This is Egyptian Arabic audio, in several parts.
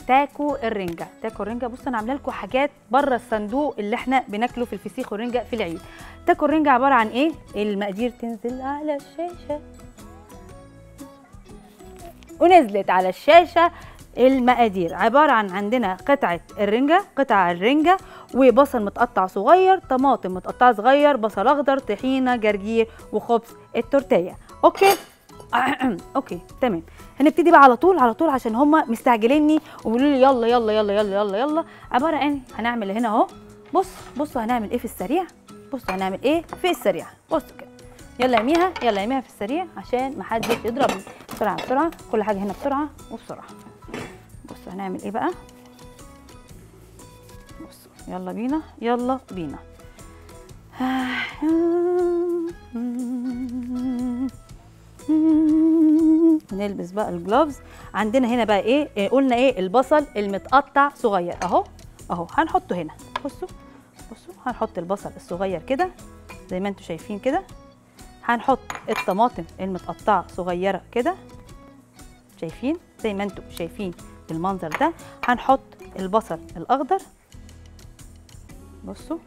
تاكو الرنجه تاكو الرنجه بصوا انا عامله لكم حاجات بره الصندوق اللي احنا بناكله في الفسيخ والرنجه في العيد تاكو الرنجه عباره عن ايه المقادير تنزل على الشاشه ونزلت على الشاشه المقادير عباره عن عندنا قطعه الرنجه قطع الرنجه وبصل متقطع صغير طماطم متقطعه صغير بصل اخضر طحينه جرجير وخبز التورتيه اوكي اوكي تمام هنبتدي بقى على طول على طول عشان هم مستعجليني وبيقولوا لي يلا يلا يلا يلا يلا يلا عباره عن هنعمل هنا اهو بص بصوا هنعمل ايه في السريع بصوا هنعمل ايه في السريع بصوا كده يلا ارميها يلا ارميها في السريع عشان محدش يضربني بسرعه بسرعه كل حاجه هنا بسرعه وبسرعه بصوا هنعمل ايه بقى بصوا يلا بينا يلا بينا نلبس بقى الجلوفز عندنا هنا بقى ايه, إيه قلنا ايه البصل المتقطع صغير اهو اهو هنحطه هنا بصوا بصوا هنحط البصل الصغير كده زي ما انتم شايفين كده هنحط الطماطم المتقطعه صغيره كده شايفين زي ما انتم شايفين بالمنظر ده هنحط البصل الاخضر بصوا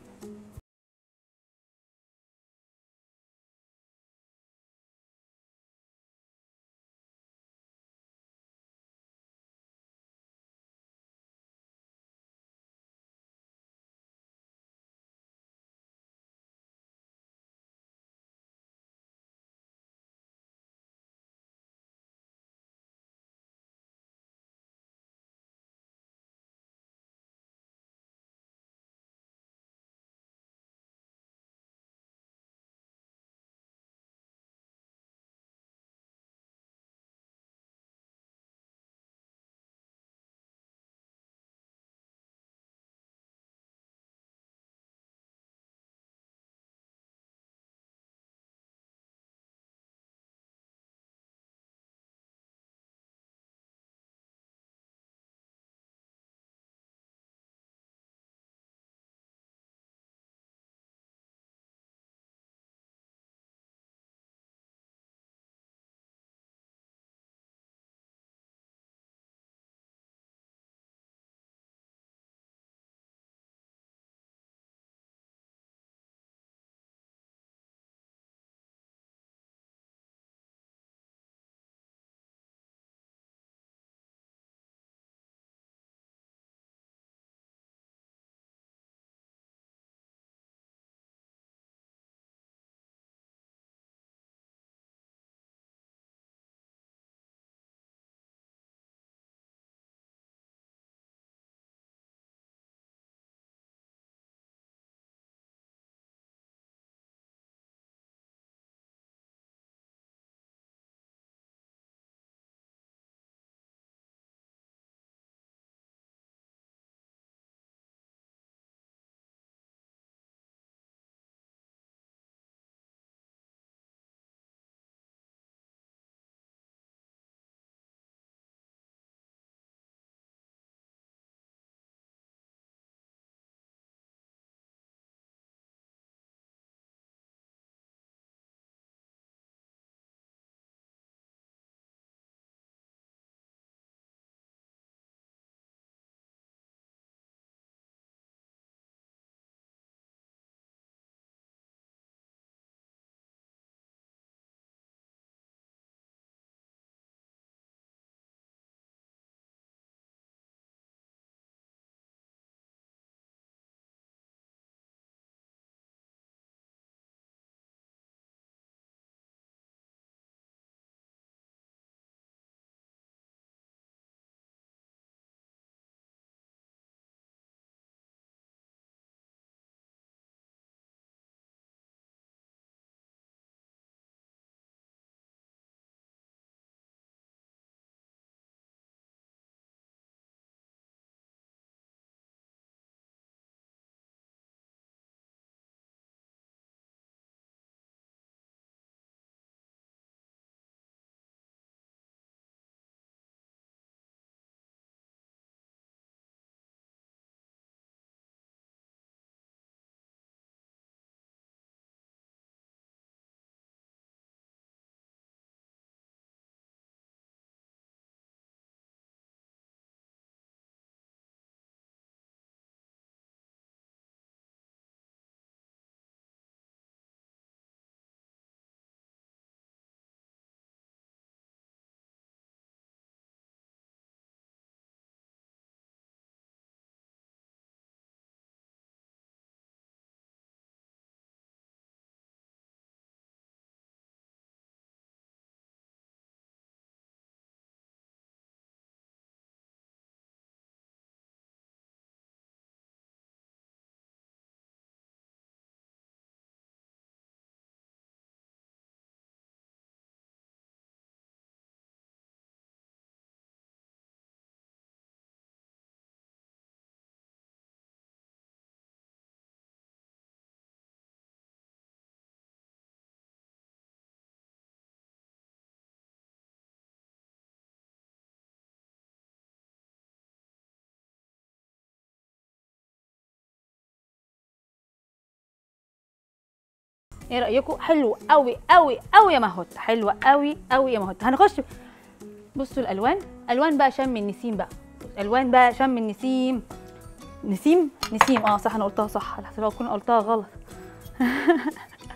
ايه رايكم حلو قوي قوي قوي يا مهوت حلوه قوي قوي يا مهوت هنخش بصوا الالوان الوان بقى شم النسيم بقى الوان بقى شم النسيم نسيم نسيم اه صح انا قلتها صح لحظه لو كنت قلتها غلط